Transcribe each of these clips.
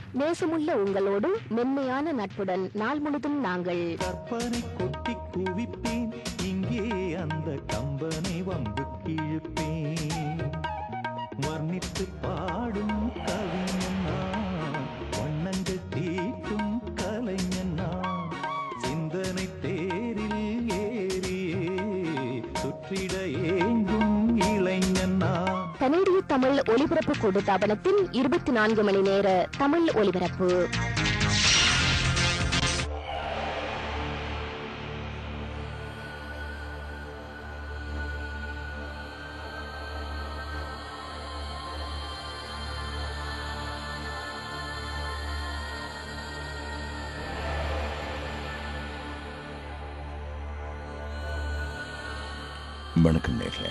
நேசமுள்ள உங்களோடு மென்மையான நட்புடன் நாள் முழுதும் நாங்கள் கற்பனை கொட்டி குவிப்பேன் இங்கே அந்த கம்பனை வம்பு கிழிப்பேன் வர்ணித்து பாடும் கவிஞனா வண்ணங்கள் தீட்டும் கலைஞனா சிந்தனை தேரில் ஏறியே சுற்றிட ஏங்கும் இளைஞனா கனேடிய தமிழ் ஒலிபரப்பு கூட்டுத்தாபனத்தின் இருபத்தி நான்கு மணி நேர தமிழ் ஒலிபரப்பு வணக்கம் நேர்களே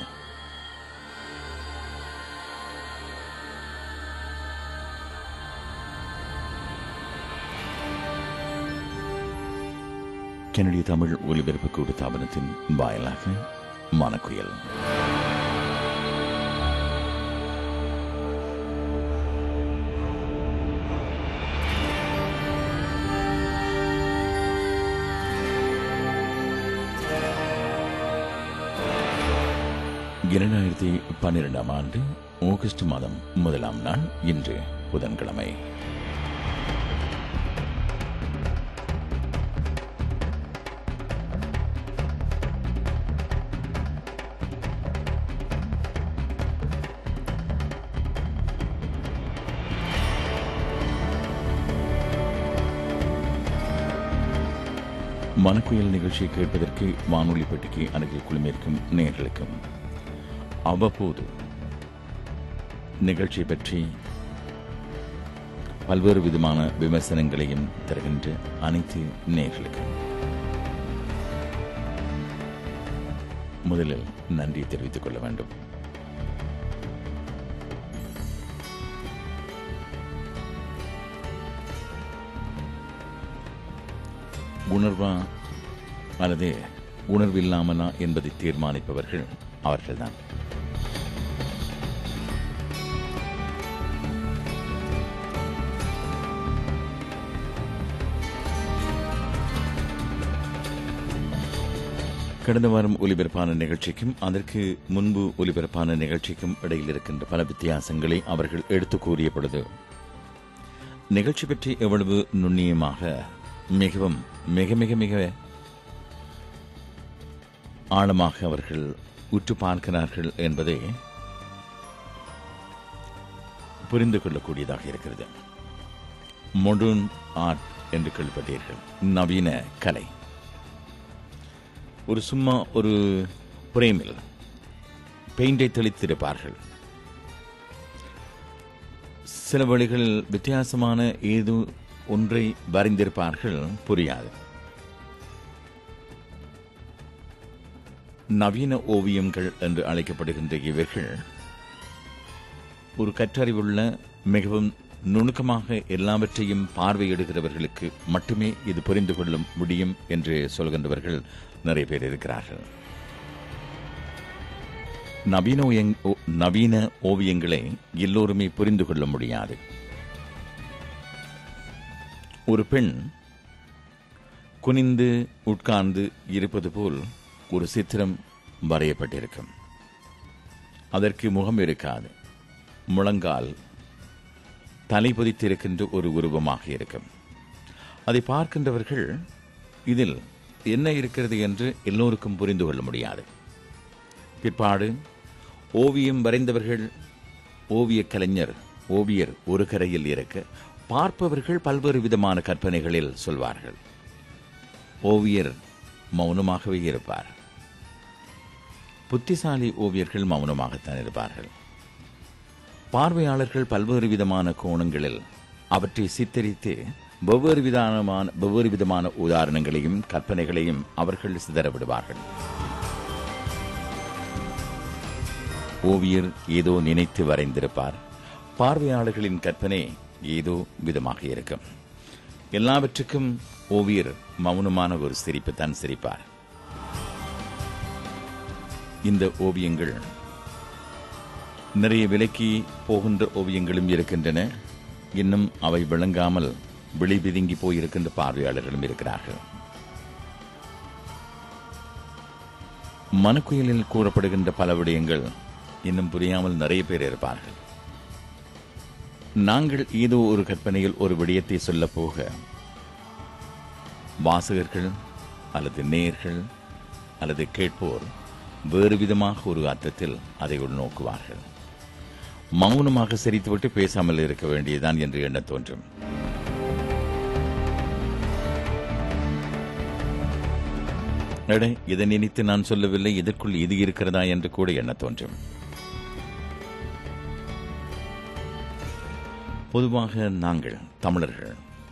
கனடிய தமிழ் ஒலிபரப்பு கூட்டு தாபனத்தின் வாயிலாக மனக்குயல் இரண்டாயிரத்தி பன்னிரெண்டாம் ஆண்டு ஆகஸ்ட் மாதம் முதலாம் நாள் இன்று புதன்கிழமை மனக்குயல் நிகழ்ச்சியை கேட்பதற்கு வானொலி பெட்டிக்கு அருகில் குழுமிருக்கும் நேர்களுக்கும் அவ்வப்போது நிகழ்ச்சி பற்றி பல்வேறு விதமான விமர்சனங்களையும் தருகின்ற அனைத்து நேர்களுக்கும் முதலில் நன்றி தெரிவித்துக் கொள்ள வேண்டும் உணர்வா அல்லது உணர்வில்லாமலா என்பதை தீர்மானிப்பவர்கள் அவர்கள்தான் கடந்த வாரம் ஒலிபரப்பான நிகழ்ச்சிக்கும் அதற்கு முன்பு ஒலிபரப்பான நிகழ்ச்சிக்கும் இடையில் இருக்கின்ற பல வித்தியாசங்களை அவர்கள் எடுத்து கூறிய பொழுது நிகழ்ச்சி பற்றி எவ்வளவு நுண்ணியமாக மிகவும் மிக மிக மிக ஆழமாக அவர்கள் உற்று பார்க்கிறார்கள் என்பதை புரிந்து கொள்ளக்கூடியதாக இருக்கிறது மொடர்ன் ஆர்ட் என்று கேள்விப்பட்டீர்கள் நவீன கலை ஒரு சும்மா ஒரு பிரேமில் பெயிண்டை தெளித்திருப்பார்கள் சில வழிகளில் வித்தியாசமான ஏதோ ஒன்றை வரைந்திருப்பார்கள் புரியாது நவீன ஓவியங்கள் என்று அழைக்கப்படுகின்ற இவர்கள் ஒரு கற்றறிவுள்ள மிகவும் நுணுக்கமாக எல்லாவற்றையும் பார்வையிடுகிறவர்களுக்கு மட்டுமே இது புரிந்து கொள்ள முடியும் என்று சொல்கின்றவர்கள் நிறைய பேர் இருக்கிறார்கள் நவீன ஓவியங்- ஓ- நவீன ஓவியங்களை எல்லோருமே புரிந்து கொள்ள முடியாது ஒரு பெண் குனிந்து உட்கார்ந்து இருப்பது போல் ஒரு சித்திரம் வரையப்பட்டிருக்கும் அதற்கு முகம் இருக்காது முழங்கால் தலை பொதித்திருக்கின்ற ஒரு உருவமாக இருக்கும் அதை பார்க்கின்றவர்கள் இதில் என்ன இருக்கிறது என்று எல்லோருக்கும் புரிந்து கொள்ள முடியாது பிற்பாடு ஓவியம் வரைந்தவர்கள் ஓவியக் கலைஞர் ஓவியர் ஒரு கரையில் இருக்க பார்ப்பவர்கள் பல்வேறு விதமான கற்பனைகளில் சொல்வார்கள் ஓவியர் மௌனமாகவே இருப்பார் புத்திசாலி ஓவியர்கள் மௌனமாகத்தான் இருப்பார்கள் பார்வையாளர்கள் பல்வேறு விதமான கோணங்களில் அவற்றை சித்தரித்து வெவ்வேறு விதமான வெவ்வேறு விதமான உதாரணங்களையும் கற்பனைகளையும் அவர்கள் சிதற விடுவார்கள் ஓவியர் ஏதோ நினைத்து வரைந்திருப்பார் பார்வையாளர்களின் கற்பனை ஏதோ விதமாக இருக்கும் எல்லாவற்றுக்கும் ஓவியர் மௌனமான ஒரு சிரிப்பு தான் சிரிப்பார் இந்த ஓவியங்கள் நிறைய விலைக்கு போகின்ற ஓவியங்களும் இருக்கின்றன இன்னும் அவை விளங்காமல் விழி பிதுங்கி போயிருக்கின்ற பார்வையாளர்களும் இருக்கிறார்கள் மனக்குயலில் கூறப்படுகின்ற பல விடயங்கள் இன்னும் புரியாமல் நிறைய பேர் இருப்பார்கள் நாங்கள் ஏதோ ஒரு கற்பனையில் ஒரு விடயத்தை சொல்லப் போக வாசகர்கள் அல்லது நேர்கள் அல்லது கேட்போர் வேறு விதமாக ஒரு அர்த்தத்தில் அதை உள்நோக்குவார்கள் மௌனமாக சிரித்துவிட்டு பேசாமல் இருக்க வேண்டியதுதான் என்று எண்ண தோன்றும் எட இதை நினைத்து நான் சொல்லவில்லை இதற்குள் இது இருக்கிறதா என்று கூட எண்ண தோன்றும் பொதுவாக நாங்கள் தமிழர்கள்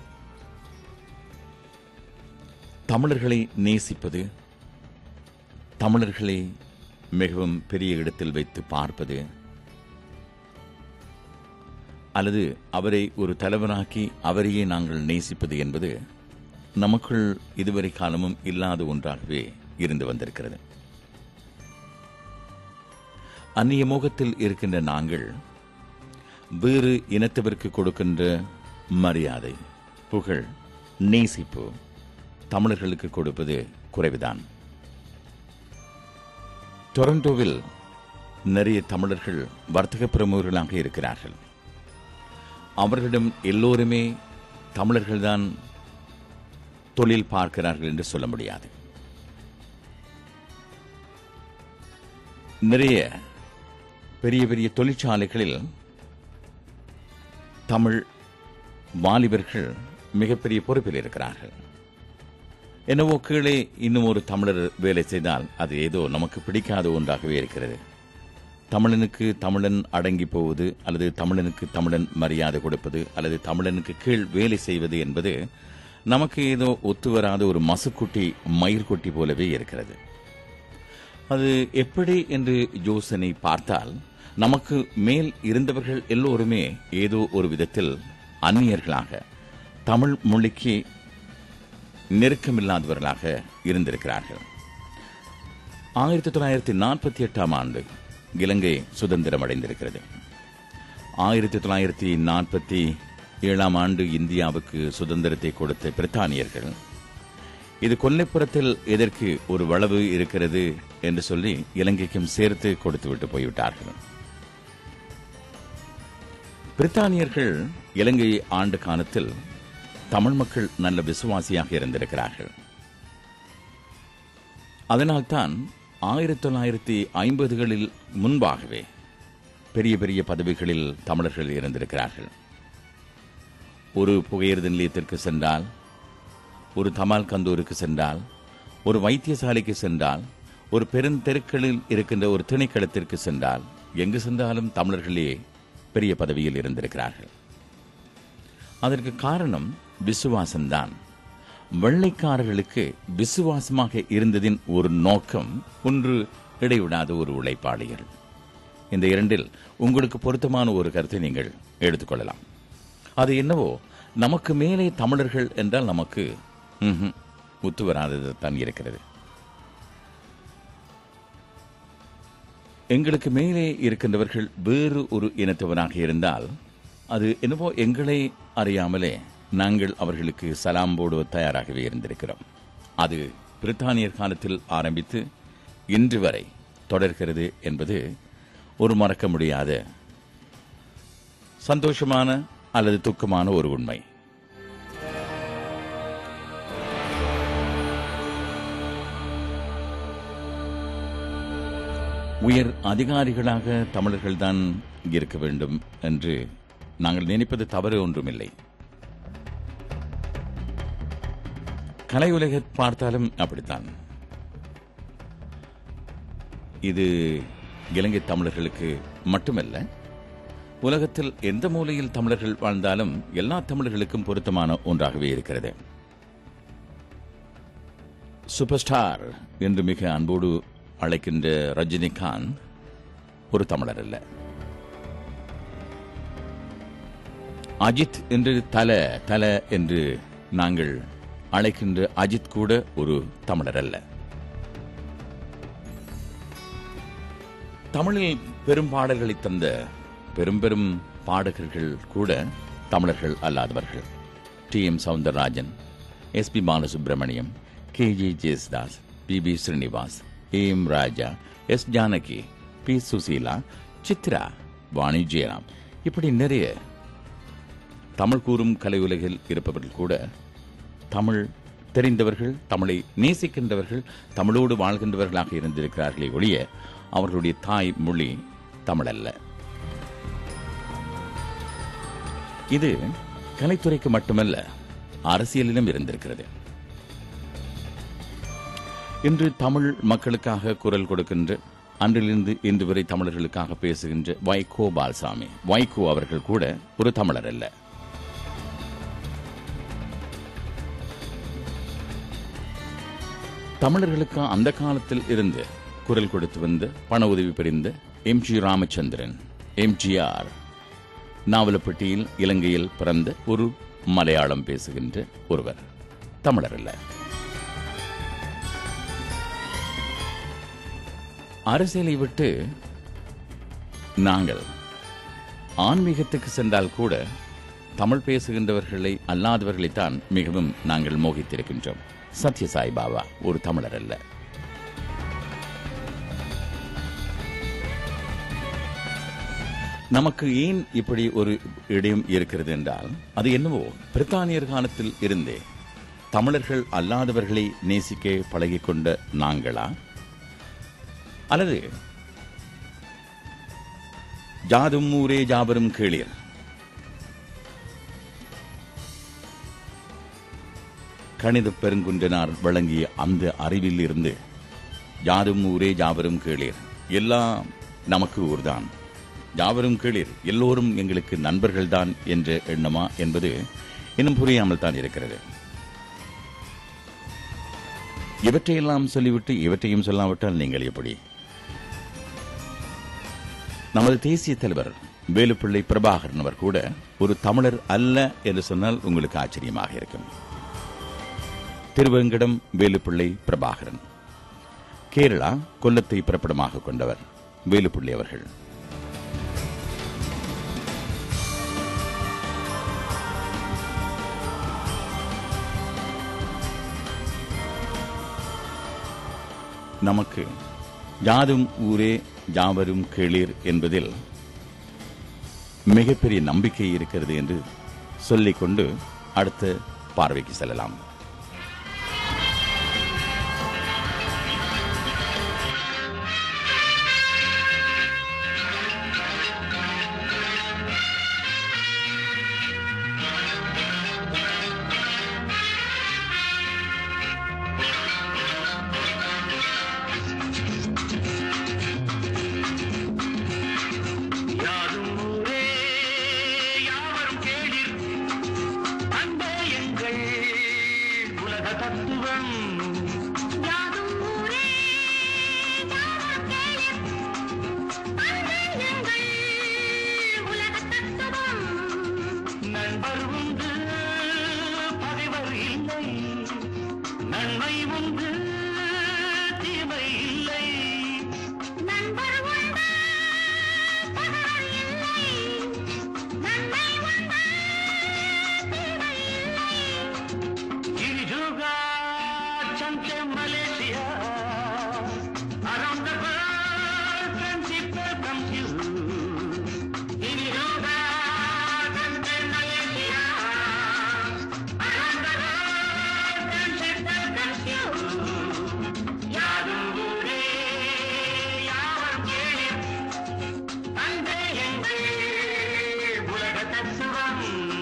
தமிழர்களை நேசிப்பது தமிழர்களை மிகவும் பெரிய இடத்தில் வைத்து பார்ப்பது அல்லது அவரை ஒரு தலைவராக்கி அவரையே நாங்கள் நேசிப்பது என்பது நமக்குள் இதுவரை காலமும் இல்லாத ஒன்றாகவே இருந்து வந்திருக்கிறது அந்நிய முகத்தில் இருக்கின்ற நாங்கள் வேறு இனத்தவருக்கு கொடுக்கின்ற மரியாதை புகழ் நேசிப்பு தமிழர்களுக்கு கொடுப்பது குறைவுதான் டொரண்டோவில் நிறைய தமிழர்கள் வர்த்தக பிரமுகர்களாக இருக்கிறார்கள் அவர்களிடம் எல்லோருமே தமிழர்கள்தான் தொழில் பார்க்கிறார்கள் என்று சொல்ல முடியாது நிறைய பெரிய பெரிய தொழிற்சாலைகளில் தமிழ் வாலிபர்கள் மிகப்பெரிய பொறுப்பில் இருக்கிறார்கள் என்னவோ கீழே இன்னும் ஒரு தமிழர் வேலை செய்தால் அது ஏதோ நமக்கு பிடிக்காத ஒன்றாகவே இருக்கிறது தமிழனுக்கு தமிழன் அடங்கி போவது அல்லது தமிழனுக்கு தமிழன் மரியாதை கொடுப்பது அல்லது தமிழனுக்கு கீழ் வேலை செய்வது என்பது நமக்கு ஏதோ ஒத்து வராத ஒரு மசுக்குட்டி மயிர்குட்டி போலவே இருக்கிறது அது எப்படி என்று யோசனை பார்த்தால் நமக்கு மேல் இருந்தவர்கள் எல்லோருமே ஏதோ ஒரு விதத்தில் அந்நியர்களாக தமிழ் மொழிக்கு நெருக்கமில்லாதவர்களாக இருந்திருக்கிறார்கள் ஆயிரத்தி தொள்ளாயிரத்தி நாற்பத்தி எட்டாம் ஆண்டு இலங்கை சுதந்திரம் அடைந்திருக்கிறது ஆயிரத்தி தொள்ளாயிரத்தி நாற்பத்தி ஏழாம் ஆண்டு இந்தியாவுக்கு சுதந்திரத்தை கொடுத்த பிரித்தானியர்கள் இது கொல்லைப்புறத்தில் எதற்கு ஒரு வளவு இருக்கிறது என்று சொல்லி இலங்கைக்கும் சேர்த்து கொடுத்துவிட்டு போய்விட்டார்கள் பிரித்தானியர்கள் இலங்கை ஆண்டு காலத்தில் தமிழ் மக்கள் நல்ல விசுவாசியாக இருந்திருக்கிறார்கள் அதனால்தான் ஆயிரத்தி தொள்ளாயிரத்தி ஐம்பதுகளில் முன்பாகவே பெரிய பெரிய பதவிகளில் தமிழர்கள் இருந்திருக்கிறார்கள் ஒரு புகையிரத நிலையத்திற்கு சென்றால் ஒரு தமால் கந்தூருக்கு சென்றால் ஒரு வைத்தியசாலைக்கு சென்றால் ஒரு பெருந்தெருக்களில் இருக்கின்ற ஒரு திணைக்களத்திற்கு சென்றால் எங்கு சென்றாலும் தமிழர்களே பெரிய பதவியில் இருந்திருக்கிறார்கள் அதற்கு காரணம் விசுவாசம்தான் வெள்ளைக்காரர்களுக்கு விசுவாசமாக இருந்ததின் ஒரு நோக்கம் ஒன்று இடைவிடாத ஒரு உழைப்பாளிகள் இந்த இரண்டில் உங்களுக்கு பொருத்தமான ஒரு கருத்தை நீங்கள் எடுத்துக்கொள்ளலாம் அது என்னவோ நமக்கு மேலே தமிழர்கள் என்றால் நமக்கு ம்ஹும், ஒத்து வராதது தான் இருக்கிறது எங்களுக்கு மேலே இருக்கின்றவர்கள் வேறு ஒரு இனத்தவனாக இருந்தால் அது என்னவோ எங்களை அறியாமலே நாங்கள் அவர்களுக்கு சலாம் போடுவ தயாராகவே இருந்திருக்கிறோம் அது பிரித்தானியர் காலத்தில் ஆரம்பித்து இன்று வரை தொடர்கிறது என்பது ஒரு மறக்க முடியாத சந்தோஷமான அல்லது துக்கமான ஒரு உண்மை உயர் அதிகாரிகளாக தமிழர்கள்தான் இருக்க வேண்டும் என்று நாங்கள் நினைப்பது தவறு ஒன்றுமில்லை கலை உலகை பார்த்தாலும் அப்படித்தான் இது இலங்கை தமிழர்களுக்கு மட்டுமல்ல உலகத்தில் எந்த மூலையில் தமிழர்கள் வாழ்ந்தாலும் எல்லா தமிழர்களுக்கும் பொருத்தமான ஒன்றாகவே இருக்கிறது சூப்பர் ஸ்டார் என்று மிக அன்போடு அழைக்கின்ற ரஜினிகாந்த் ஒரு தமிழர் அல்ல அஜித் என்று தல தல என்று நாங்கள் அழைக்கின்ற அஜித் கூட ஒரு தமிழர் அல்ல தமிழில் பெரும் பாடல்களை தந்த பெரும் பெரும் பாடகர்கள் கூட தமிழர்கள் அல்லாதவர்கள் T M Soundararajan S P Balasubrahmanyam K J Yesudas P B Srinivas A M Raja S Janaki P Susheela Chithra Vani Jayaram இப்படி நிறைய தமிழ் கூறும் கலை உலகில் இருப்பவர்கள் கூட தமிழ் தெரிந்தவர்கள் தமிழை நேசிக்கின்றவர்கள் தமிழோடு வாழ்கின்றவர்களாக இருந்திருக்கிறார்களே ஒழிய அவர்களுடைய தாய் மொழி தமிழ் அல்ல இது கலைத்துறைக்கு மட்டுமல்ல அரசியலிலும் இருந்திருக்கிறது இன்று தமிழ் மக்களுக்காக குரல் கொடுக்கின்ற அன்றிலிருந்து இன்று வரை தமிழர்களுக்காக பேசுகின்ற வைகோ பால்சாமி வைகோ அவர்கள் கூட ஒரு தமிழர் அல்ல தமிழர்களுக்கு அந்த காலத்தில் இருந்து குரல் கொடுத்து வந்த பண உதவி புரிந்த எம் ஜி ராமச்சந்திரன் எம்ஜிஆர் நாவலப்பட்டியில் இலங்கையில் பிறந்த ஒரு மலையாளம் பேசுகின்ற ஒருவர் தமிழர் அல்ல அரசியலை விட்டு நாங்கள் ஆன்மீகத்துக்கு சென்றால் கூட தமிழ் பேசுகின்றவர்களை அல்லாதவர்களைத்தான் மிகவும் நாங்கள் மோகித்திருக்கின்றோம் சத்யசாய் பாபா ஒரு தமிழர் அல்ல நமக்கு ஏன் இப்படி ஒரு இடம் இருக்கிறது என்றால் அது என்னவோ பிரித்தானியர் காலத்தில் இருந்தே தமிழர்கள் அல்லாதவர்களை நேசிக்க பழகிக் கொண்ட நாங்களா அல்லது ஜாதும் ஊரே ஜாபரும் கேளீர் கணித பெருங்குன்றனார் வழங்கிய அந்த அறிவில் இருந்து யாரும் ஊரே ஜாவரும் கேளீர் எல்லாம் நமக்கு ஊர்தான் யாவரும் கேளீர் எல்லோரும் எங்களுக்கு நண்பர்கள்தான் என்ற எண்ணமா என்பது இன்னும் புரியாமல் தான் இருக்கிறது இவற்றையெல்லாம் சொல்லிவிட்டு இவற்றையும் சொல்லாவிட்டால் நீங்கள் எப்படி நமது தேசிய தலைவர் வேலுப்பிள்ளை பிரபாகரன் அவர் கூட ஒரு தமிழர் அல்ல என்று சொன்னால் உங்களுக்கு ஆச்சரியமாக இருக்கும் திருவேங்கடம் வேலுப்பிள்ளை பிரபாகரன் கேரளா கொல்லத்தை பிறப்பிடமாக கொண்டவர் வேலுப்பிள்ளை அவர்கள் நமக்கு யாதும் ஊரே யாவரும் கேளீர் என்பதில் மிகப்பெரிய நம்பிக்கை இருக்கிறது என்று சொல்லிக்கொண்டு அடுத்த பார்வைக்கு செல்லலாம் யாதும் ஊரே யாவரும் கேளீர் அன்பே எங்கள் உலக தத்துவம் யாதும் ஊரே யாவரும் கேளீர் அன்பே எங்கள் உலகத் தத்துவம் நண்பர் உண்டு பகைவர் இல்லை நன்மை உண்டு தீமை இல்லை நண்பர் உண்டு பகைவர் இல்லை நன்மை உண்டு தீமை இல்லை Girijuga, Chante, Malaysia. Around the world, friendship welcomes you. Girijuga, Chante, Malaysia. Around the world, friendship welcomes you. யாரும் ஊரே, யாவரும் கேளீர். அன்பே எங்கள் உலக தத்துவம்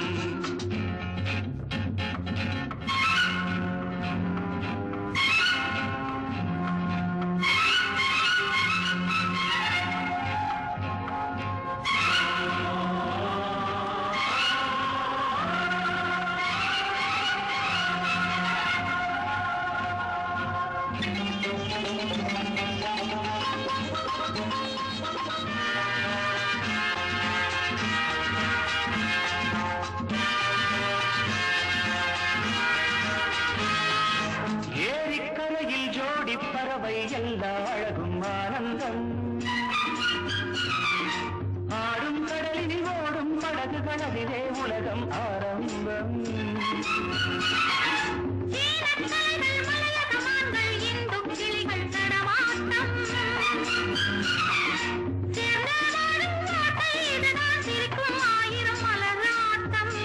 ஏரிக்கரையில் ஜோடி பறவை எல்லா அழகும் ஆனந்தம் ஆடும் கடலில் ஓடும் படகுகள் அதிலே உலகம் சொந்தம் சீனக்கலைகள் மலையகமான்கள் இந்துக் கிளிகள் நடமாட்டம் சேர்ந்து வாழும் கோட்டை இதுதான் சிரிக்கும் ஆயிரம் மலராட்டம்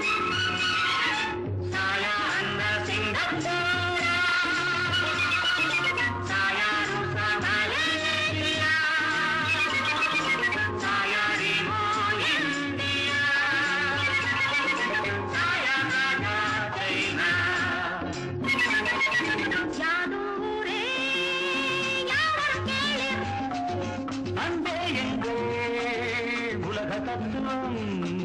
சாயா அண்ண சிங்கப்பூரா சாயா ருசா மலேசியா சாயா ரிமோ இந்தியா சாயா காகா சைனா யாதூரே யாவரும் கேளீர் அன்பே எங்கள் உலக தத்துவம்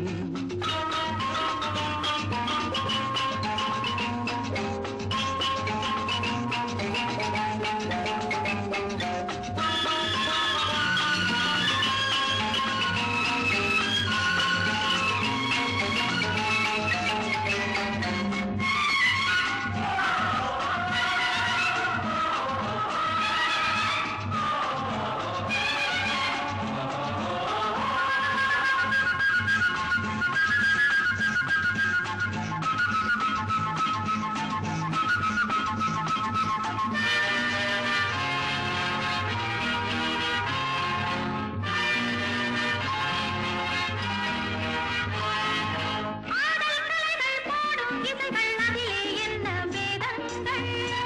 ஆடல் கலைகள் போடும் இசைகள் அதிலே என்ன வேதங்கள்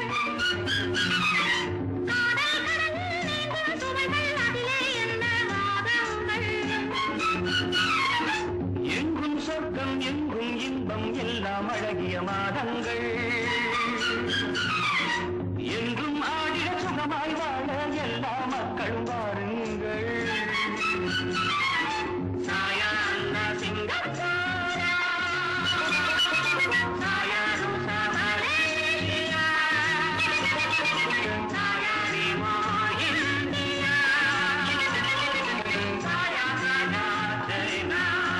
காதல் கடல் நீந்தும் சுவைகள் அதிலே என்ன வாதங்கள் எங்கும் சொர்க்கம் எங்கும் இன்பம் எல்லாம் அழகிய மாதங்கள் என்றும் ஆடிட சுகமாய் வாழ எல்லா மக்களும் வாருங்கள் சாயா அண்ணா சிங்கப்பூரா சாயா ருசா மலேசியா சாயா ரிமோ இந்தியா சாயா காகா சைனா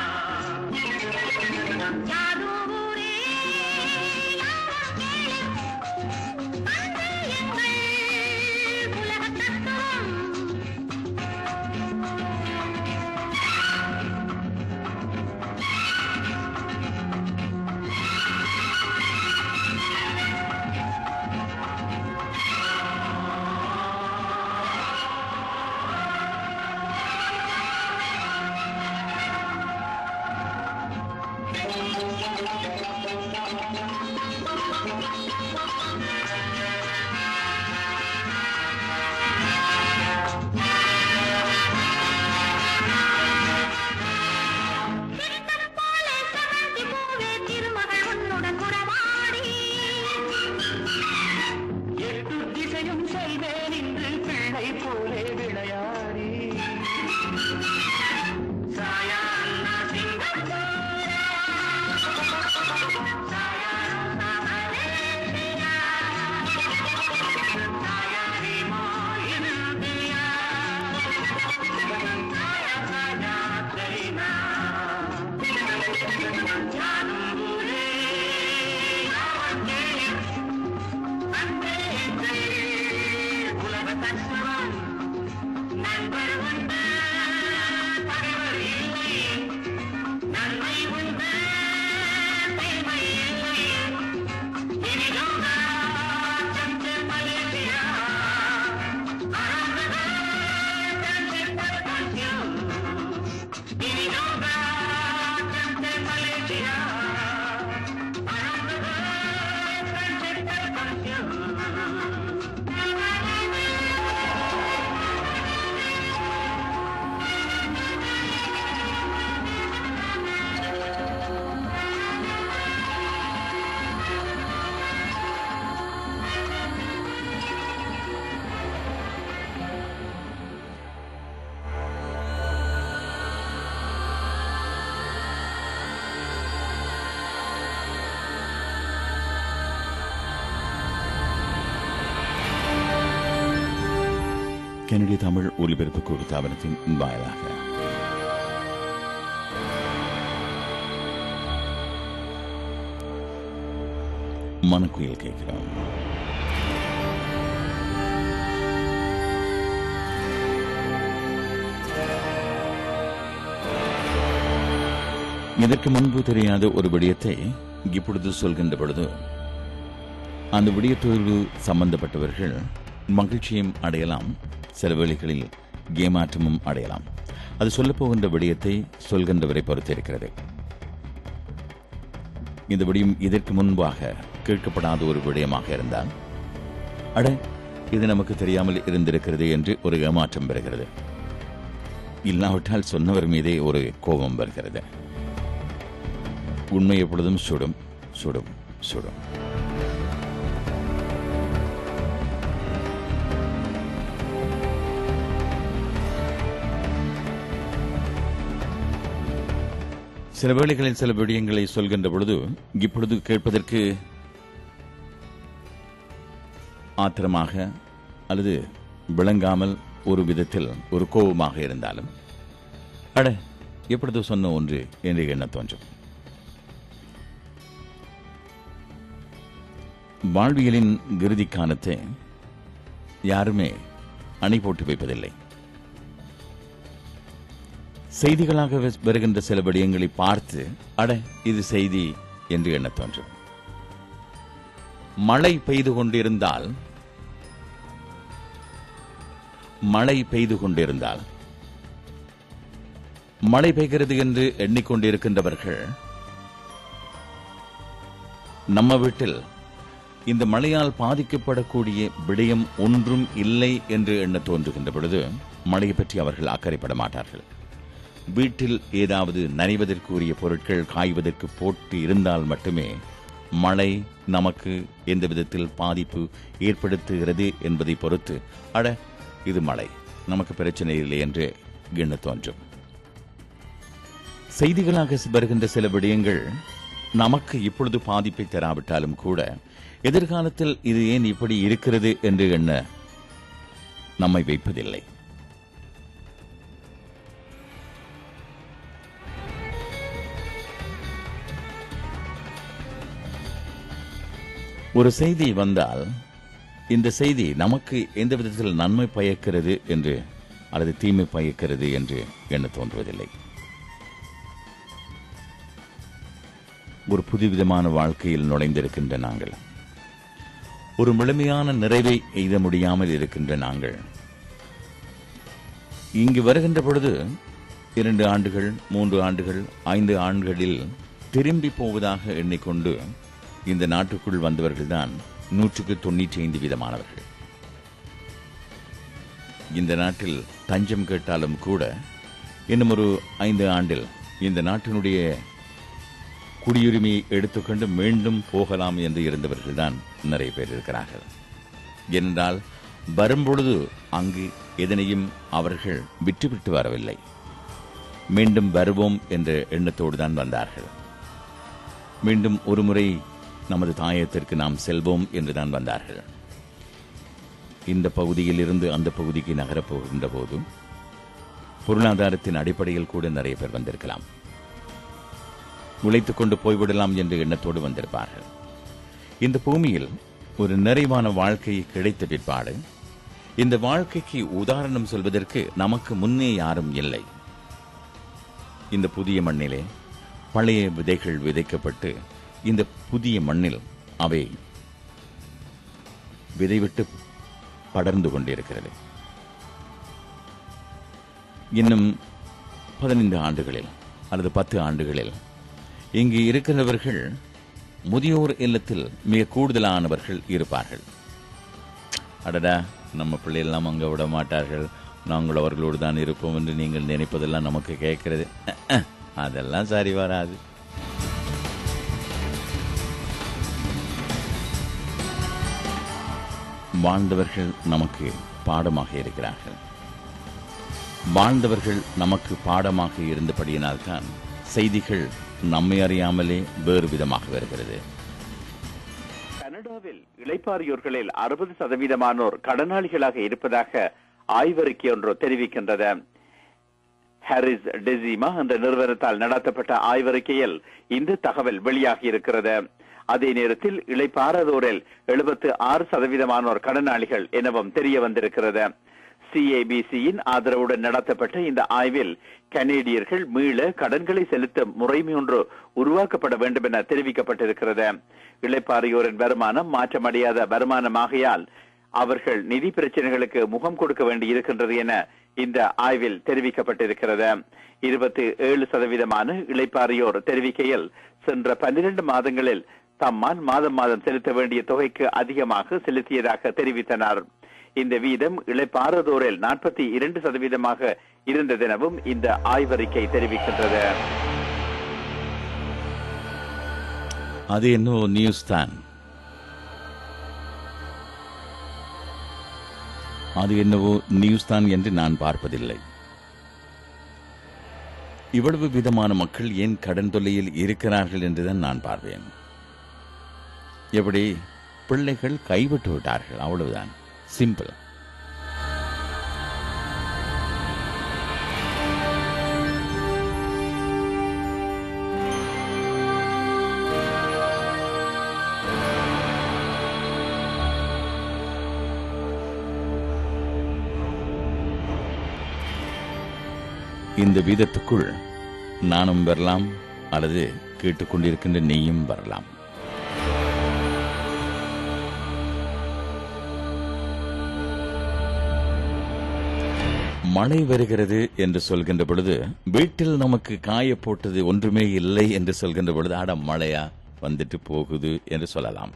யாதூரே யாவரும் கேளீர் அன்பே எங்கள் உலக தத்துவம் சிரித்தது போலே செவந்தி பூவே திருமகள் உன்னுடன் உறவாடி எட்டு திசையும் செல்வேன் இன்று பிள்ளை போலே விளையாடி சாயா அண்ணா சிங்கப்பூரா சாயா ருசா மலேசியா சாயா ரிமோ இந்தியா சாயா சாயா சைனா ஜானூரே யாவக்கேளி அன்பே எங்கள் உலக தத்துவம் நண்பர் உண்டு பகைவர் இல்லை நன்மை உண்டு தீமை இல்லை இனிதோதா சந்து மலேசியா அறந்தது சந்து பரகாசியோ இனிதோதா சந்து மலேசியா அறந்தது சந்து பரகாசியோ கனடிய தமிழ் ஒலிபரப்பு கூறு தாபனத்தின் வாயிலாக மனக்குயில் கேட்கிறோம் இதற்கு முன்பு தெரியாத ஒரு விடயத்தை இப்பொழுது சொல்கின்ற பொழுது அந்த விடயத்தோடு சம்பந்தப்பட்டவர்கள் மகிழ்ச்சியும் அடையலாம் சில வேளைகளில் ஏமாற்றமும் அடையலாம் அது சொல்லப் போகின்ற விடயத்தை சொல்கின்றவரை பொறுத்து இருக்கிறது இந்த விடயம் இதற்கு முன்பாக கேட்கப்படாத ஒரு விடயமாக இருந்தால் அட இது நமக்கு தெரியாமல் இருந்திருக்கிறது என்று ஒரு ஏமாற்றம் பெறுகிறது இல்லாவிட்டால் சொன்னவர் மீதே ஒரு கோபம் வருகிறது உண்மை எப்பொழுதும் சுடும் சுடும் சுடும் சில வேளைகளில் சில விடயங்களை சொல்கின்ற பொழுது இப்பொழுது கேட்பதற்கு ஆத்திரமாக அல்லது விளங்காமல் ஒரு விதத்தில் ஒரு கோபமாக இருந்தாலும் அட எப்பொழுது சொன்ன ஒன்று என்று எண்ண தோன்றும் வாழ்வியலின் இறுதி காலத்தை யாருமே அணை போட்டு வைப்பதில்லை செய்திகளாக வ- வருகின்ற சில விடயங்களை பார்த்து அட இது செய்தி என்று எண்ண தோன்றும் மழை பெய்து கொண்டிருந்தால் மழை பெய்து கொண்டிருந்தால் மழை பெய்கிறது என்று எண்ணிக்கொண்டிருக்கின்றவர்கள் நம்ம வீட்டில் இந்த மழையால் பாதிக்கப்படக்கூடிய விடயம் ஒன்றும் இல்லை என்று எண்ண தோன்றுகின்ற பொழுது மழையை பற்றி அவர்கள் அக்கறைப்பட மாட்டார்கள் வீட்டில் ஏதாவது நனைவதற்குரிய பொருட்கள் காய்வதற்கு போட்டு இருந்தால் மட்டுமே மழை நமக்கு எந்த விதத்தில் பாதிப்பு ஏற்படுத்துகிறது என்பதை பொறுத்து அட இது மழை நமக்கு பிரச்சனை இல்லை என்று எண்ண தோன்றும் செய்திகளாக வருகின்ற சில விடயங்கள் நமக்கு இப்பொழுது பாதிப்பை தராவிட்டாலும் கூட எதிர்காலத்தில் இது ஏன் இப்படி இருக்கிறது என்று எண்ண நம்மை வைப்பதில்லை ஒரு செய்தி வந்தால் இந்த செய்தி நமக்கு எந்த விதத்தில் நன்மை பயக்கிறது என்று அல்லது தீமை பயக்கிறது என்று எண்ண தோன்றுவதில்லை ஒரு புதுவிதமான வாழ்க்கையில் நுழைந்திருக்கின்ற நாங்கள் ஒரு முழுமையான நிறைவை எய்த முடியாமல் இருக்கின்ற நாங்கள் இங்கு வருகின்ற பொழுது இரண்டு ஆண்டுகள் மூன்று ஆண்டுகள் ஐந்து ஆண்டுகளில் திரும்பி போவதாக எண்ணிக்கொண்டு இந்த நாட்டுக்குள் வந்தவர்கள்தான் நூற்றுக்கு தொண்ணூற்றி ஐந்து வீதமானவர்கள் இந்த நாட்டில் தஞ்சம் கேட்டாலும் கூட இன்னும் ஒரு ஐந்து ஆண்டில் இந்த நாட்டினுடைய குடியுரிமையை எடுத்துக்கொண்டு மீண்டும் போகலாம் என்று இருந்தவர்கள்தான் நிறைய பேர் இருக்கிறார்கள் என்றால் வரும்பொழுது அங்கு எதனையும் அவர்கள் விட்டுவிட்டு வரவில்லை மீண்டும் வருவோம் என்ற எண்ணத்தோடு தான் வந்தார்கள் மீண்டும் ஒருமுறை நமது தாயத்திற்கு நாம் செல்வோம் என்றுதான் வந்தார்கள் இந்த பகுதியில் இருந்து அந்த பகுதிக்கு நகரப் போகின்ற போது பொருளாதாரத்தின் அடிப்படையில் கூட நிறைய பேர் வந்திருக்கலாம் உழைத்துக் கொண்டு போய்விடலாம் என்ற எண்ணத்தோடு வந்திருப்பார்கள் இந்த பூமியில் ஒரு நிறைவான வாழ்க்கை கிடைத்த பிற்பாடு இந்த வாழ்க்கைக்கு உதாரணம் சொல்வதற்கு நமக்கு முன்னே யாரும் இல்லை இந்த புதிய மண்ணிலே பழைய விதைகள் விதைக்கப்பட்டு இந்த புதிய மண்ணில் அவை விதைவிட்டு படர்ந்து கொண்டிருக்கிறது இன்னும் பதினைந்து ஆண்டுகளில் அல்லது பத்து ஆண்டுகளில் இங்கு இருக்கிறவர்கள் முதியோர் இல்லத்தில் மிக கூடுதலானவர்கள் இருப்பார்கள் அடடா நம்ம பிள்ளையெல்லாம் அங்க விட மாட்டார்கள் நாங்கள் அவர்களோடு தான் இருப்போம் என்று நீங்கள் நினைப்பதெல்லாம் நமக்கு கேட்கிறது அஹ், அஹ், அதெல்லாம் சரி வராது வாழ்ந்தவர்கள் நமக்கு பாடமாக இருக்கிறார்கள் வாழ்ந்தவர்கள் நமக்கு பாடமாக இருந்தபடியினால்தான் செய்திகள் நம்மை அறியாமலே வேறு விதமாக வருகிறது கனடாவில் இளைப்பாறியோர்களில் அறுபது சதவீதமானோர் கடனாளிகளாக இருப்பதாக ஆய்வறிக்கை ஒன்று தெரிவிக்கின்றது ஹாரிஸ் டெசிமா என்ற நிறுவனத்தால் நடத்தப்பட்ட ஆய்வறிக்கையில் இந்த தகவல் வெளியாகி இருக்கிறது அதே நேரத்தில் இளைப்பாறாதோரில் எழுபத்து ஆறு சதவீதமானோர் கடனாளிகள் எனவும் தெரிய வந்திருக்கிறது சிஏபிசியின் ஆதரவுடன் நடத்தப்பட்ட இந்த ஆய்வில் கனேடியர்கள் மீள கடன்களை செலுத்தும் முறைமை ஒன்று உருவாக்கப்பட வேண்டும் என தெரிவிக்கப்பட்டிருக்கிறது இளைப்பாறியோரின் வருமானம் மாற்றமடையாத வருமானமாகையால் அவர்கள் நிதி பிரச்சனைகளுக்கு முகம் கொடுக்க வேண்டி இருக்கின்றது என இந்த ஆய்வில் தெரிவிக்கப்பட்டிருக்கிறது இருபத்தி ஏழு சதவீதமான இளைப்பாறியோர் தெரிவிக்கையில் சென்ற பன்னிரண்டு மாதங்களில் தம்மால் மாதம் மாதம் செலுத்த வேண்டிய தொகைக்கு அதிகமாக செலுத்தியதாக தெரிவித்தனர் இந்த வீதம் இளைப்பாறுதோரில் நாற்பத்தி இரண்டு சதவீதமாக இருந்ததெனவும் இந்த ஆய்வறிக்கை தெரிவிக்கின்றது அது என்னவோ நியூஸ் தான் அது என்னவோ நியூஸ் தான் என்று நான் பார்ப்பதில்லை இவ்வளவு விதமான மக்கள் ஏன் கடன் தொல்லையில் இருக்கிறார்கள் என்றுதான் நான் பார்வேன் எப்படி பிள்ளைகள் கைவிட்டு விட்டார்கள் அவ்வளவுதான் சிம்பிள் இந்த வீதத்துக்குள் நானும் வரலாம் அல்லது கேட்டுக்கொண்டிருக்கின்ற நீயும் வரலாம் மழை வருகிறது என்று சொல்கின்ற பொழுது வீட்டில் நமக்கு காய போட்டது ஒன்றுமே இல்லை என்று சொல்கின்ற பொழுது அட மழையா வந்துட்டு போகுது என்று சொல்லலாம்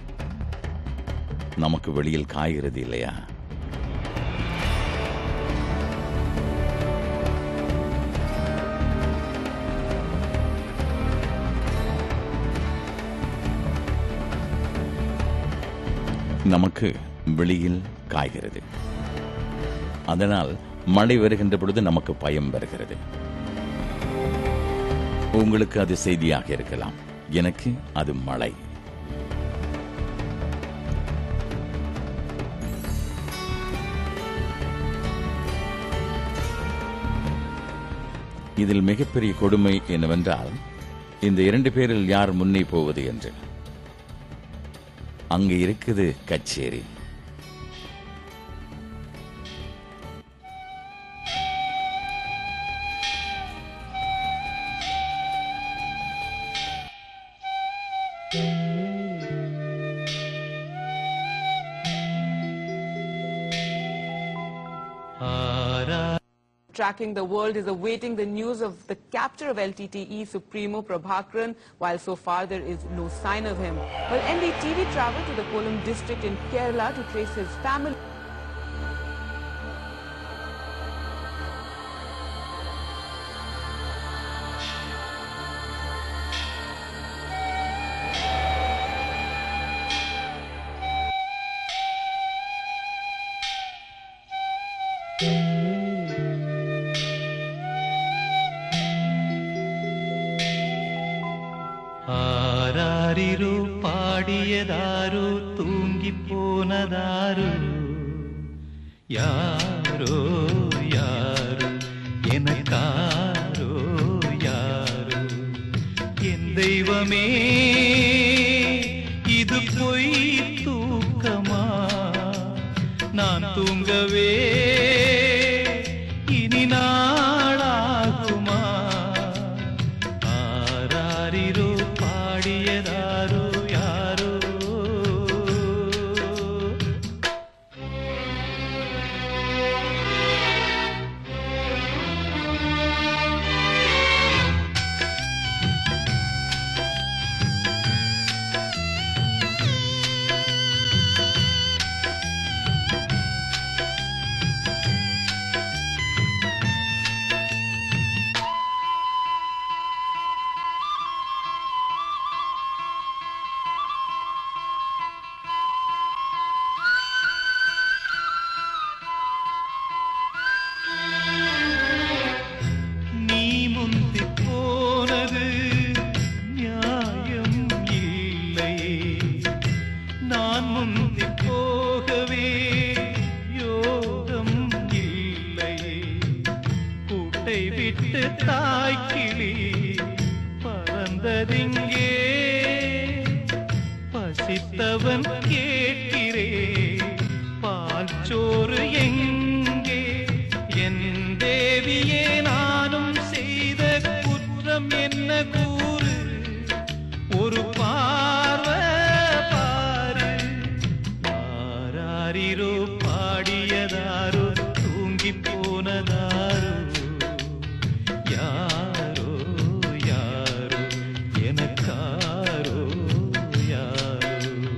நமக்கு வெளியில் காய்கிறது இல்லையா நமக்கு வெளியில் காய்கிறது அதனால் மழை வருகின்ற பொழுது நமக்கு பயம் வருகிறது உங்களுக்கு அது செய்தியாக இருக்கலாம் எனக்கு அது மழை இதில் மிகப்பெரிய கொடுமை என்னவென்றால் இந்த இரண்டு பேரில் யார் முன்னே போவது என்று அங்க இருக்குது கச்சேரி Tracking the world is awaiting the news of the capture of LTTE Supremo Prabhakaran, while so far there is no sign of him. Well, NDTV traveled to the Kollam district in Kerala to trace his family. ஆராரிரோ பாடியதாரோ தூங்கி போனதாரோ யாரோ யாரோ எனக்காரோ யாரோ என் தெய்வமே இது பொய் தூக்கமா நான் தூங்கவே இனி நாளாகுமா ஆராரிரோ பாடியதாரோ யாரோ நீ முந்தி போனது நியாயம் இல்லையே நான் முந்தி போகவே யோகம் இல்லையே கூட்டை விட்டு தாய்க்கிளி பறந்ததிங்கே பசித்தவன் கேட்கிறே பால் சோறு எங்கே எனக்காரோ யாரோ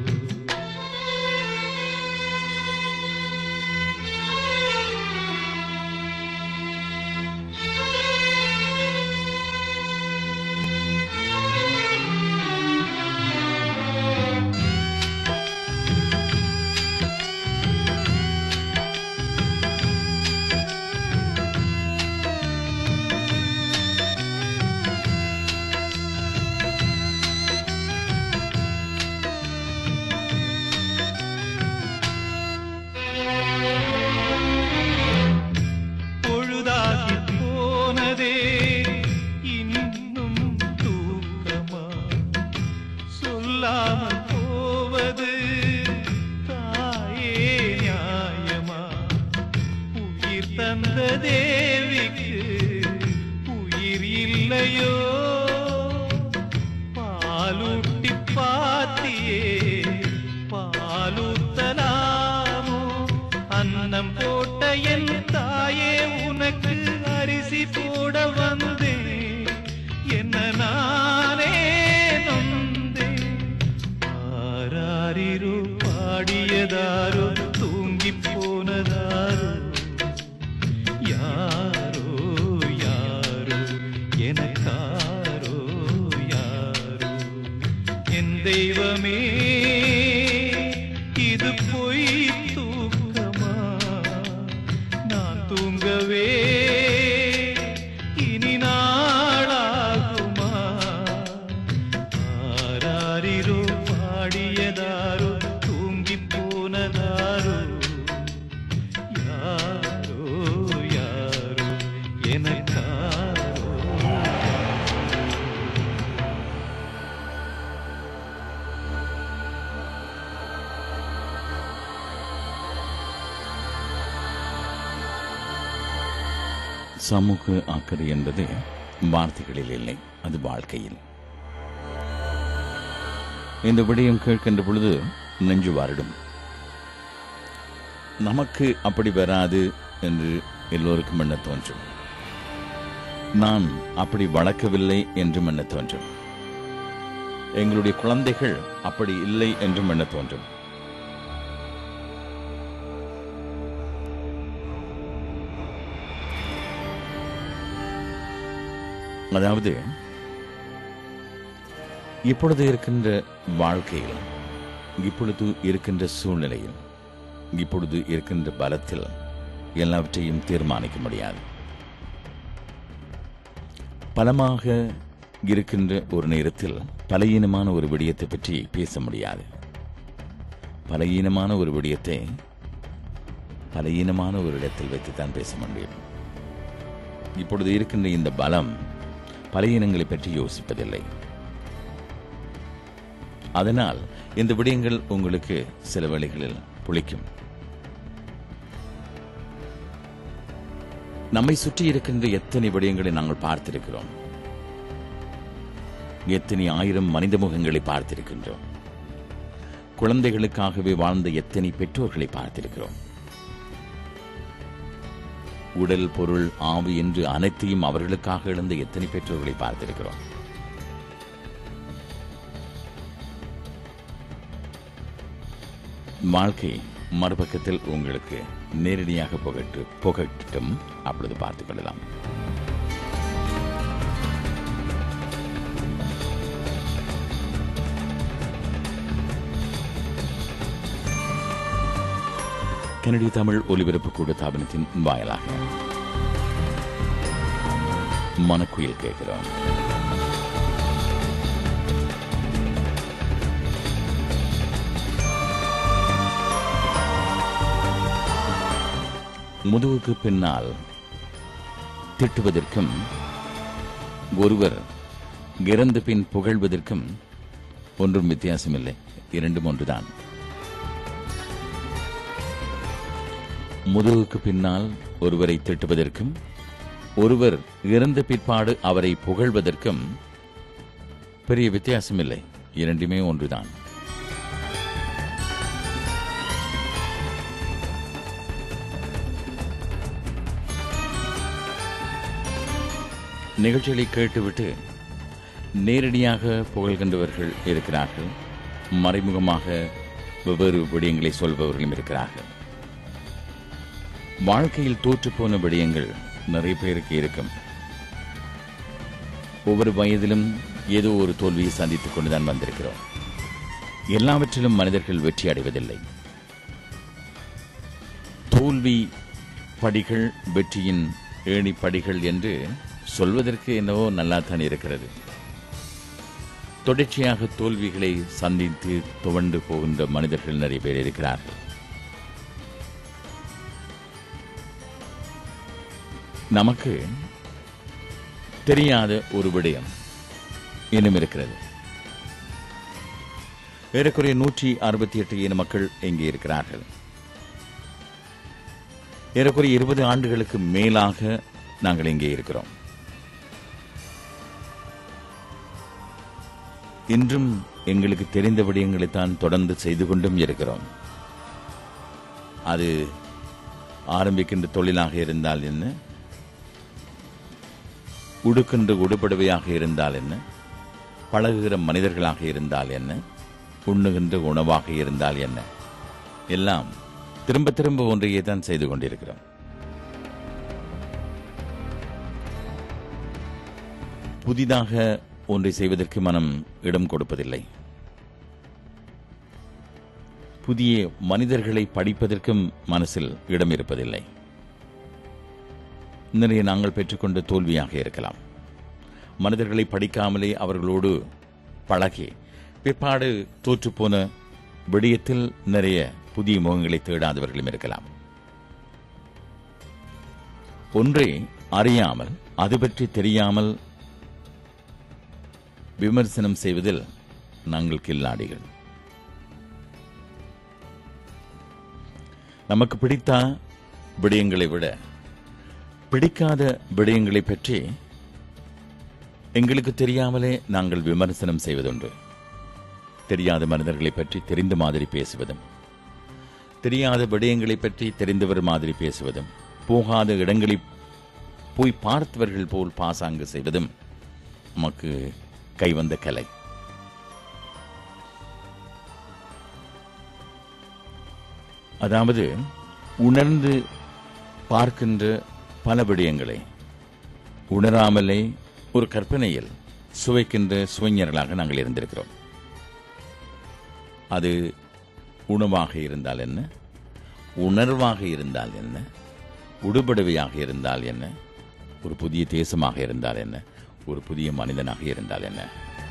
பொழுதாகி போனதே இன்னும் தூக்கமா சொல்லாமல் போவது தாயே நியாயமா உயிர் தந்த தேவிக்கு உயிர் இல்லையோ பாலூட்டி பாத்தியே பாலூத்தலாமோ அன்னம் போட்ட என் தாயே உனக்கு அரிசி போட வந்தேன் என்ன நானே நொந்தேன் ஆராரிரோ பாடியதாரோ தூங்கி போனதாரோ யாரோ யாரோ எனக்காரோ யாரோ என் தெய்வமே இது பொய் தூக்கமா நான் தூங்கவே இனி நாளாகுமா ஆராரிரோ பாடியதாரோ தூங்கி போனதாரோ யாரோ யாரோ எனக்காரோ சமூக அக்கறை என்பது வார்த்தைகளில் இல்லை அது வாழ்க்கையில் இந்த விடயம் கேட்கின்ற பொழுது நெஞ்சு வாரிடும் நமக்கு அப்படி வராது என்று எல்லோருக்கும் எண்ண தோன்றும் நான் அப்படி வளர்க்கவில்லை என்றும் எண்ண தோன்றும் எங்களுடைய குழந்தைகள் அப்படி இல்லை என்றும் எண்ண தோன்றும் அதாவது இப்பொழுது இருக்கின்ற வாழ்க்கையில் இப்பொழுது இருக்கின்ற சூழ்நிலையில் இப்பொழுது இருக்கின்ற பலத்தில் எல்லாவற்றையும் தீர்மானிக்க முடியாது பலமாக இருக்கின்ற ஒரு நேரத்தில் பலகீனமான ஒரு விடயத்தை பற்றி பேச முடியாது பலகீனமான ஒரு விடயத்தை பலகீனமான ஒரு இடத்தில் வைத்துத்தான் பேச முடியும் இப்பொழுது இருக்கின்ற இந்த பலம் பலகீனங்களை பற்றி யோசிப்பதில்லை அதனால் இந்த விடயங்கள் உங்களுக்கு சில வேளைகளில் புளிக்கும் நம்மை சுற்றி இருக்கின்ற எத்தனை விடயங்களை நாங்கள் பார்த்திருக்கிறோம் எத்தனை ஆயிரம் மனித முகங்களை பார்த்திருக்கின்றோம் குழந்தைகளுக்காகவே வாழ்ந்த எத்தனை பெற்றோர்களை பார்த்திருக்கிறோம் உடல் பொருள் ஆவி என்று அனைத்தையும் அவர்களுக்காக இழந்த எத்தனை பெற்றோர்களை பார்த்திருக்கிறோம் வாழ்க்கை மறுபக்கத்தில் உங்களுக்கு நேரடியாக புகட்டு புகட்டும் அப்பொழுது பார்த்துக் கொள்ளலாம் கனடிய தமிழ் ஒலிபரப்பு கூட தாபனத்தின் வாயிலாக மனக்குயில் கேட்கிறோம் முதுகுக்கு பின்னால் திட்டுவதற்கும் ஒருவர் இறந்த பின் புகழ்வதற்கும் ஒன்றும் வித்தியாசமில்லை இரண்டும் ஒன்றுதான் முதுகுக்கு பின்னால் ஒருவரை திட்டுவதற்கும் ஒருவர் இறந்த பிற்பாடு அவரை புகழ்வதற்கும் பெரிய வித்தியாசமில்லை இரண்டுமே ஒன்றுதான் நிகழ்ச்சிகளை கேட்டுவிட்டு நேரடியாக புகழ்கின்றவர்கள் இருக்கிறார்கள் மறைமுகமாக வெவ்வேறு விடயங்களை சொல்பவர்களும் இருக்கிறார்கள் வாழ்க்கையில் தோற்றுப்போன விடயங்கள் நிறைய பேருக்கு இருக்கும் ஒவ்வொரு வயதிலும் ஏதோ ஒரு தோல்வியை சந்தித்துக் கொண்டுதான் வந்திருக்கிறோம் எல்லாவற்றிலும் மனிதர்கள் வெற்றி அடைவதில்லை தோல்வி படிகள் வெற்றியின் ஏணி படிகள் என்று சொல்வதற்கு என்னவோ நல்லாத்தான் இருக்கிறது தொடர்ச்சியாக தோல்விகளை சந்தித்து துவண்டு போகின்ற மனிதர்கள் நிறைய பேர் இருக்கிறார்கள் நமக்கு தெரியாத ஒரு விடயம் இன்னும் இருக்கிறது ஏறக்குறைய நூற்றி அறுபத்தி எட்டு இன மக்கள் இங்கே இருக்கிறார்கள் ஏறக்குறைய இருபது ஆண்டுகளுக்கு மேலாக நாங்கள் இங்கே இருக்கிறோம் இன்றும் எங்களுக்கு தெரிந்த விடயங்களைத்தான் தொடர்ந்து செய்து கொண்டும் இருக்கிறோம் அது ஆரம்பிக்கின்ற தொழிலாக இருந்தால் என்ன உடுக்கின்ற உடுபடுவையாக இருந்தால் என்ன பழகுகிற மனிதர்களாக இருந்தால் என்ன உண்ணுகின்ற உணவாக இருந்தால் என்ன எல்லாம் திரும்ப திரும்ப ஒன்றையே தான் செய்து கொண்டிருக்கிறோம் புதிதாக ஒன்றை செய்வதற்கு மனம் இடம் கொடுப்பதில்லை புதிய மனிதர்களை படிப்பதற்கும் மனசில் இடம் இருப்பதில்லை நிறைய நாங்கள் பெற்றுக்கொண்ட தோல்வியாக இருக்கலாம் மனிதர்களை படிக்காமலே அவர்களோடு பழகி பிற்பாடு தோற்றுப்போன விடயத்தில் நிறைய புதிய முகங்களை தேடாதவர்களும் இருக்கலாம் ஒன்றை அறியாமல் அது பற்றி தெரியாமல் விமர்சனம் செய்வதில் நாங்கள் கில்லாடிகள் நமக்கு பிடித்த விடயங்களை விட பிடிக்காத விடயங்களை பற்றி எங்களுக்கு தெரியாமலே நாங்கள் விமர்சனம் செய்வதுண்டு தெரியாத மனிதர்களை பற்றி தெரிந்த மாதிரி பேசுவதும் தெரியாத விடயங்களை பற்றி தெரிந்தவர் மாதிரி பேசுவதும் போகாத இடங்களில் போய் பார்த்தவர்கள் போல் பாசாங்கு செய்வதும் நமக்கு கைவந்த கலை அதாவது உணர்ந்து பார்க்கின்ற பல விடயங்களை உணராமலே ஒரு கற்பனையில் சுவைக்கின்ற சுவைஞர்களாக நாங்கள் இருந்திருக்கிறோம் அது உணவாக இருந்தால் என்ன உணர்வாக இருந்தால் என்ன உடுபடுவையாக இருந்தால் என்ன ஒரு புதிய தேசமாக இருந்தால் என்ன ஒரு புதிய மனிதனாக இருந்தால் என்ன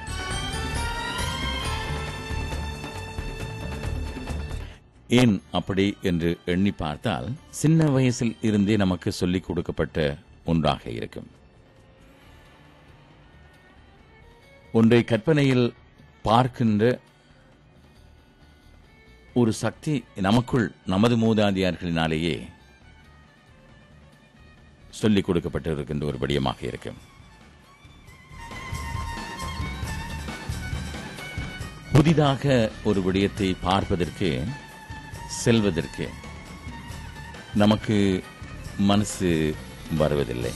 ஏன் அப்படி என்று எண்ணி பார்த்தால் சின்ன வயசில் இருந்தே நமக்கு சொல்லிக் கொடுக்கப்பட்ட ஒன்றாக இருக்கும் ஒன்றை கற்பனையில் பார்க்கின்ற ஒரு சக்தி நமக்குள் நமது மூதாதியார்களினாலேயே சொல்லிக் கொடுக்கப்பட்டிருக்கின்ற ஒரு விடயமாக இருக்கும் புதிதாக ஒரு விடயத்தை பார்ப்பதற்கு செல்வதற்கு நமக்கு மனசு வருவதில்லை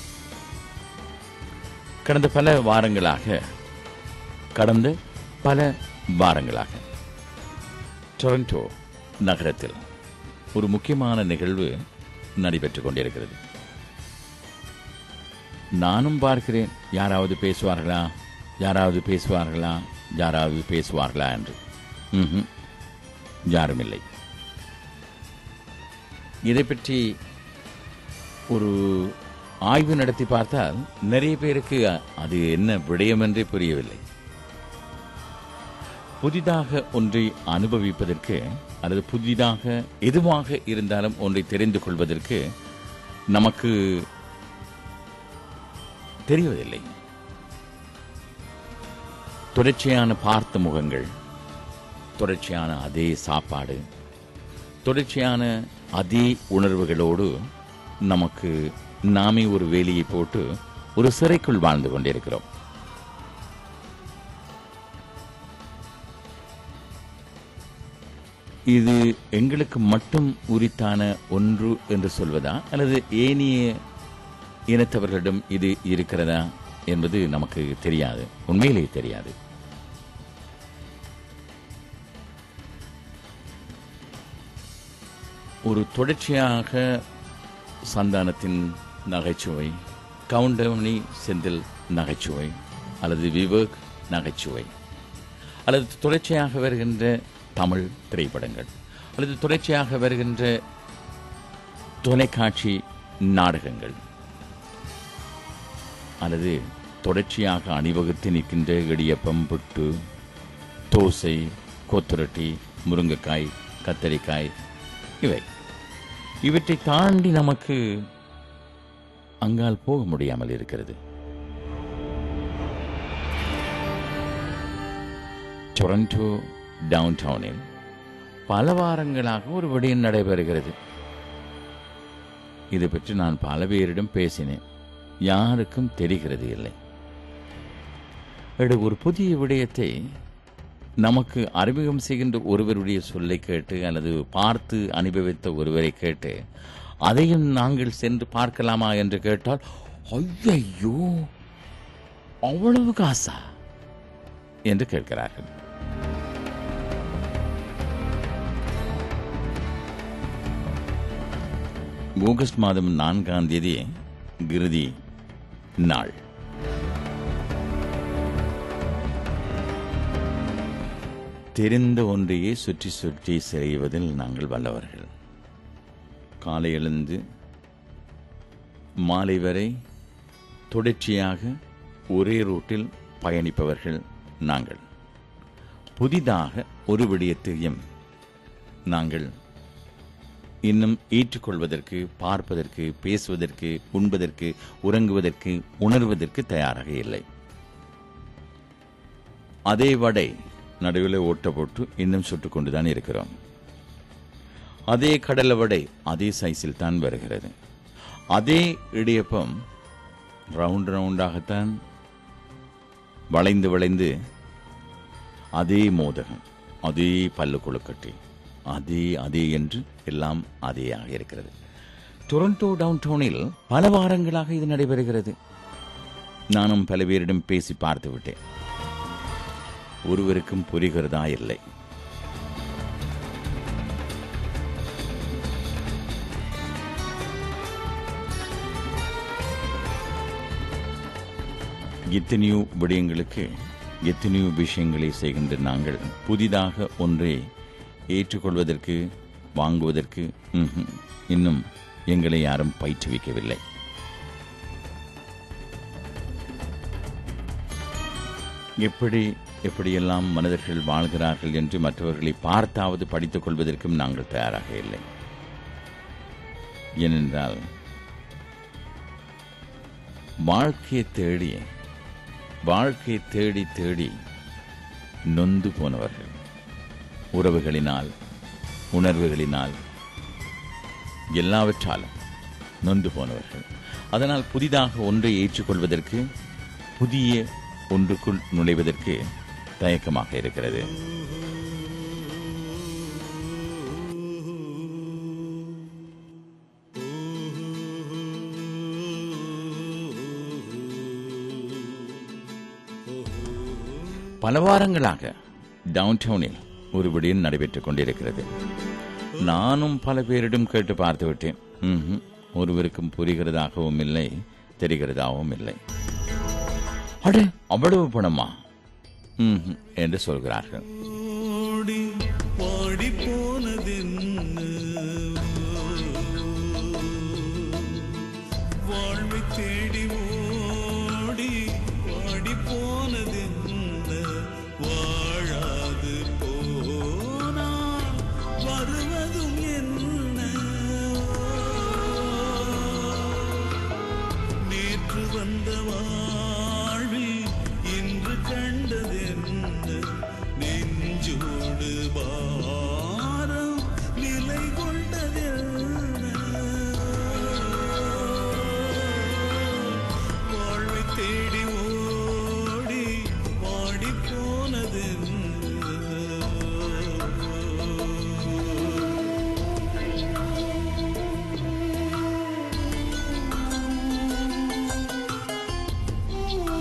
கடந்த பல வாரங்களாக கடந்த பல வாரங்களாக டொரண்டோ நகரத்தில் ஒரு முக்கியமான நிகழ்வு நடைபெற்றுக் கொண்டிருக்கிறது நானும் பார்க்கிறேன் யாராவது பேசுவார்களா யாராவது பேசுவார்களா யாராவது பேசுவார்களா என்று ம்ஹும். யாரும் இல்லை இதை பற்றி ஒரு ஆய்வு நடத்தி பார்த்தால் நிறைய பேருக்கு அது என்ன விடயம் என்றே புரியவில்லை புதிதாக ஒன்றை அனுபவிப்பதற்கு அல்லது புதிதாக எதுவாக இருந்தாலும் ஒன்றை தெரிந்து கொள்வதற்கு நமக்கு தெரிவதில்லை தொடர்ச்சியான பார்த்த முகங்கள் தொடர்ச்சியான அதே சாப்பாடு தொடர்ச்சியான அதே உணர்வுகளோடு நமக்கு நாமே ஒரு வேலியை போட்டு ஒரு சிறைக்குள் வாழ்ந்து கொண்டிருக்கிறோம் இது எங்களுக்கு மட்டும் உரித்தான ஒன்று என்று சொல்வதா அல்லது ஏனைய இனத்தவர்களிடம் இது இருக்கிறதா என்பது நமக்கு தெரியாது உண்மையிலே தெரியாது ஒரு தொடர்ச்சியாக சந்தானத்தின் நகைச்சுவை கவுண்டமணி செந்தில் நகைச்சுவை அல்லது விவேக் நகைச்சுவை அல்லது தொடர்ச்சியாக வருகின்ற தமிழ் திரைப்படங்கள் அல்லது தொடர்ச்சியாக வருகின்ற தொலைக்காட்சி நாடகங்கள் அல்லது தொடர்ச்சியாக அணிவகுத்து நிற்கின்ற இடியப்பம் புட்டு தோசை கொத்துரட்டி முருங்கைக்காய் கத்தரிக்காய் இவை இவற்றை தாண்டி நமக்கு அங்கால் போக முடியாமல் இருக்கிறது டொரண்டோ டவுன் டவுனில் பல வாரங்களாக ஒரு விடயம் நடைபெறுகிறது இது பற்றி நான் பல பேரிடம் பேசினேன் யாருக்கும் தெரிகிறது இல்லை எடு, ஒரு புதிய விடயத்தை நமக்கு அறிமுகம் செய்கின்ற ஒருவருடைய சொல்லை கேட்டு அல்லது பார்த்து அனுபவித்த ஒருவரை கேட்டு அதையும் நாங்கள் சென்று பார்க்கலாமா என்று கேட்டால் ஐயையோ அவ்வளவு காசா என்று கேட்கிறார்கள் ஆகஸ்ட் மாதம் நான்காம் தேதி கிருதி நாள் தெரிந்த ஒன்றையே சுற்றி சுற்றி செய்வதில் நாங்கள் வல்லவர்கள் காலை எழுந்து மாலை வரை தொடர்ச்சியாக ஒரே ரூட்டில் பயணிப்பவர்கள் நாங்கள் புதிதாக ஒரு விடயத்தையும் நாங்கள் இன்னும் ஏற்றுக்கொள்வதற்கு பார்ப்பதற்கு பேசுவதற்கு உண்பதற்கு உறங்குவதற்கு உணர்வதற்கு தயாராக இல்லை அதே வடை நடுவில் ஓட்ட போட்டு இன்னும் சுட்டுக் கொண்டுதான் இருக்கிறோம் அதே கடலை வடை அதே சைஸில் தான் வருகிறது அதே இடியப்பம் ரவுண்ட் ரவுண்டாகத்தான் வளைந்து வளைந்து அதே மோதகம் அதே பல்லு கொழுக்கட்டை அதே அதே என்று எல்லாம் அதேயாக இருக்கிறது டொரண்டோ டவுன் டவுனில் பல வாரங்களாக இது நடைபெறுகிறது நானும் பல பேரிடம் பேசி பார்த்து விட்டேன் ஒருவருக்கும் புரிகிறதா இல்லை எத்தனையோ விடயங்களுக்கு எத்தனையோ விஷயங்களை செய்கின்ற நாங்கள் புதிதாக ஒன்றை ஏற்றுக்கொள்வதற்கு வாங்குவதற்கு ம்ஹும், இன்னும் எங்களை யாரும் பயிற்றுவிக்கவில்லை எப்படி எப்படியெல்லாம் மனிதர்கள் வாழ்கிறார்கள் என்று மற்றவர்களை பார்த்தாவது படித்துக் கொள்வதற்கும் நாங்கள் தயாராக இல்லை ஏனென்றால் வாழ்க்கையை தேடி வாழ்க்கையை தேடி தேடி நொந்து போனவர்கள் உறவுகளினால் உணர்வுகளினால் எல்லாவற்றாலும் நொந்து போனவர்கள் அதனால் புதிதாக ஒன்றை ஏற்றுக்கொள்வதற்கு புதிய ஒன்றுக்குள் நுழைவதற்கு தயக்கமாக இருக்கிறது பல வாரங்களாக டவுன் டவுனில் ஒரு விடயம் நடைபெற்றுக் கொண்டிருக்கிறது நானும் பல பேரிடம் கேட்டு பார்த்து விட்டேன் ம்ஹும். ஒருவருக்கும் புரிகிறதாகவும் இல்லை தெரிகிறதாகவும் இல்லை அட அவ்வளவு பணமா ம்ஹும், என்று சொல்கிறார்கள் ஓடி பாடி போனதென்ன வாழ்வை தேடி ஓடி பாடி போனதென்ன வாழாது போனால் வருவதும் என்ன நேற்று வந்த வாழ்வில் இன்று கண்டதென்ன நெஞ்சோடு பாரம் நிலை கொண்டதென்ன வாழ்வை தேடி ஓடி வாடி போனதென்ன ஆ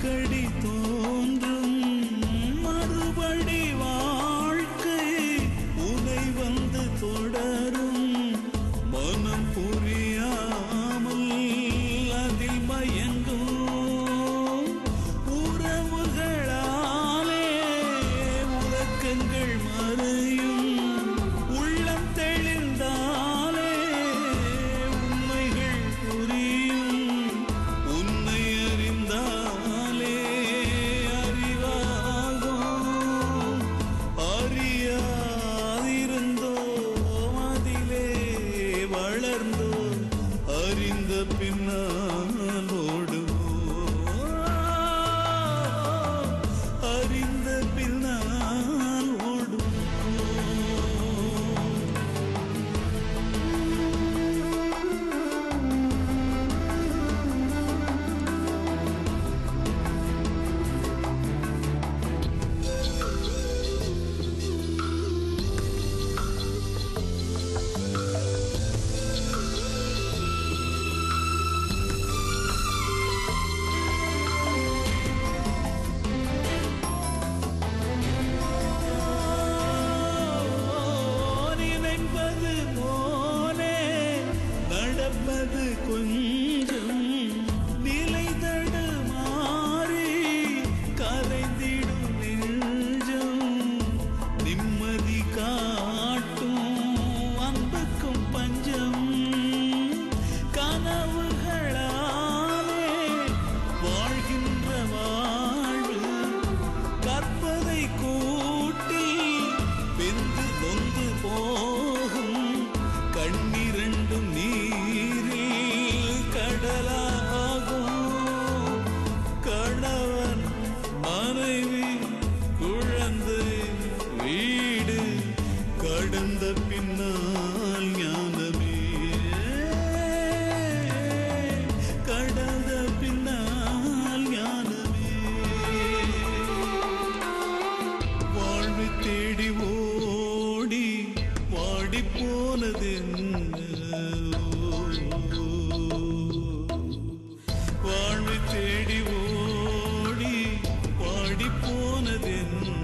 அடிக்கடி தோன்றும் மறுபடி வாழ்க்கை உனை வந்து தொடரும் மனம் புரியாமல் அதில் மயங்கும் உறவுகளாலே உறக்கங்கள் மறையும் உள்ளம் தெளிந்தாலே உண்மைகள் புரியும் உன்னை அறிந்தாலே அறிவாகும் அறியாதிருந்தோம் அதிலே வளர்ந்தோம் அறிந்த பின்னால் ஓடுவோம் அறிந்த பின்னால் ஓடுவோம் நினைப்பது போலே நடப்பது கொஞ்சம் நிலை தடுமாறி கரைந்திடும் நெஞ்சம் நிம்மதி காட்டும் அன்புக்கும் பஞ்சம் கனவுகளாலே வாழ்கின்ற வாழ்வு கற்பதை கூட்டி வெந்து நொந்து போகும் கண்ணிரண்டும் நீரில் கடலாகும் கணவன் மனைவி குழந்தை வீடு கடந்த பின்னால் ஞானமே கடந்த பின்னால் ஞானமே வாழ்வை தேடி ஓடி வாடி போனது வாழ்வை தேடி ஓடி வாடி போனது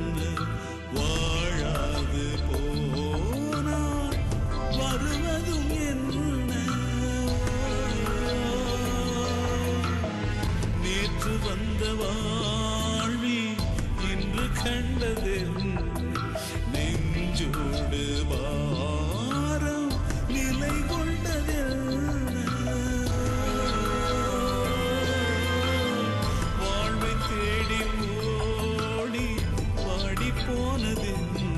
வாழாது போனார் வருவதும் என்ன நேற்று வந்த வாழ்வி இன்று கண்டது நெஞ்சோடு பாரம் நிலை கொண்டது வாழ்வை தேடி ஓடி வாடி போனது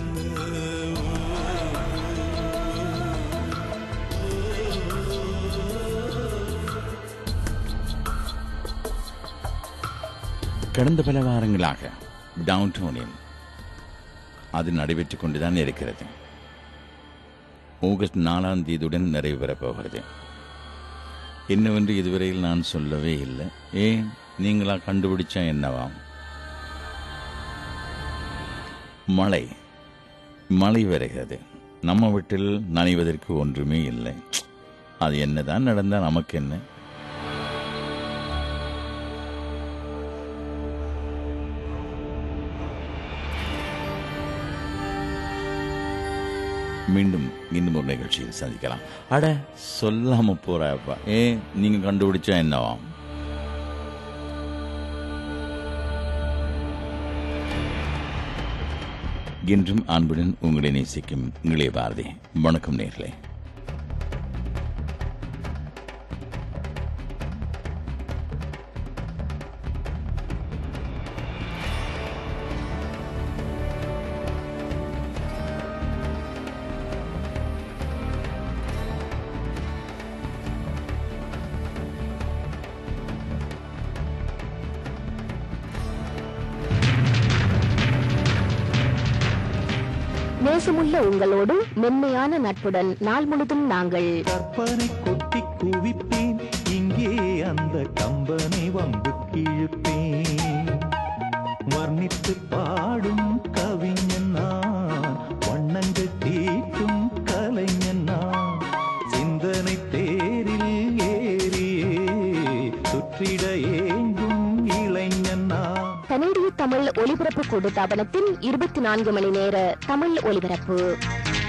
கடந்த பல வாரங்களாக டவுன் டவுனில் அது நடைபெற்றுக் கொண்டுதான் இருக்கிறது ஆகஸ்ட் நாலாம் தேதியுடன் நிறைவு பெறப் போகிறது என்னவென்று இதுவரையில் நான் சொல்லவே இல்லை ஏன் நீங்களா கண்டுபிடிச்சா என்னவாம் மழை மழை வருகிறது நம்ம வீட்டில் நனைவதற்கு ஒன்றுமே இல்லை அது என்னதான் நடந்தா நமக்கு என்ன மீண்டும் இன்னும் ஒரு நிகழ்ச்சியில் சந்திக்கலாம் அட சொல்லாம போறாப்பா ஏன் நீங்க கண்டுபிடிச்சா என்னவாம் என்றும் அன்புடன் உங்களை நேசிக்கும் இளைய பாரதி வணக்கம் நேர்களே நேசமுள்ள உங்களோடு மென்மையான நட்புடன் நாள் முழுதும் நாங்கள் கற்பனை கொட்டி குவிப்பேன் இங்கே அந்த கம்பனை வம்பு கிழிப்பேன் வர்ணித்து பாடும் கவிஞன் நான் வண்ணங்கள் தீட்டும் கலைஞன் நான் சிந்தனை தேரில் ஏறியே சுற்றிட ஏங்கும் இளைஞன் நான் கனேடிய தமிழ் ஒலிபரப்பு கூட்டுத்தாபனத்தின் இருபத்தி நான்கு மணி நேர தமிழ் ஒலிபரப்பு